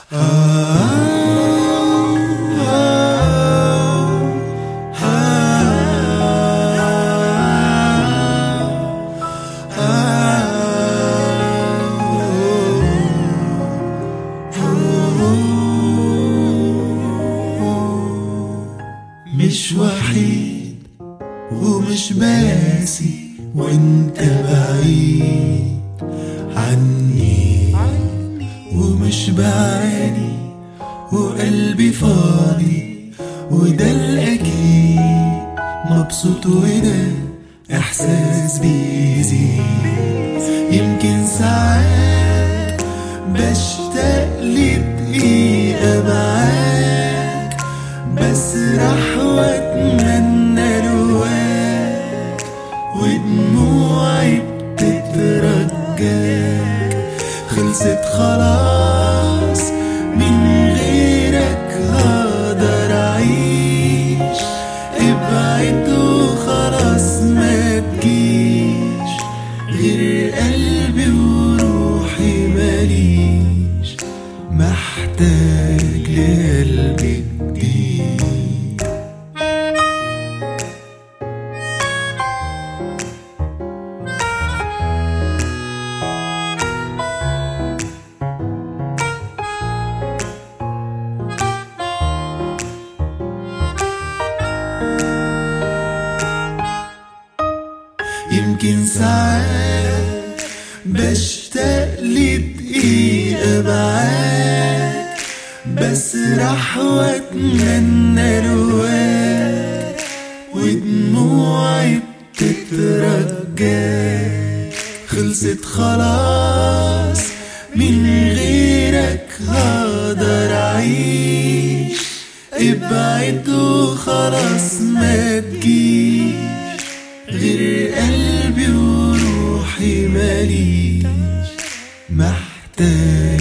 مش وحيد ومش باسي وانت بعيد عني ومش بعاني وقلبي فاضي وده الأكيد مبسوط وده إحساس بيزيد يمكن ساعات بشتاق لدقيقة معاك بسرح واتمنى لواك ودموعي بتترجاك خلصت خلاص من غيرك هقدر اعيش ابعد وخلاص ما تجيش غير قلبي وروحي ماليش محتاج لقلبي جديد يمكن ساعات بشتاق لدقيقة معاك بسرح واتمنى لواك ودموعي بتترجاك خلصت خلاص من غيرك هقدر اعيش ابعد وخلاص ما تجيش غير قلبي وروحي ماليش محتاج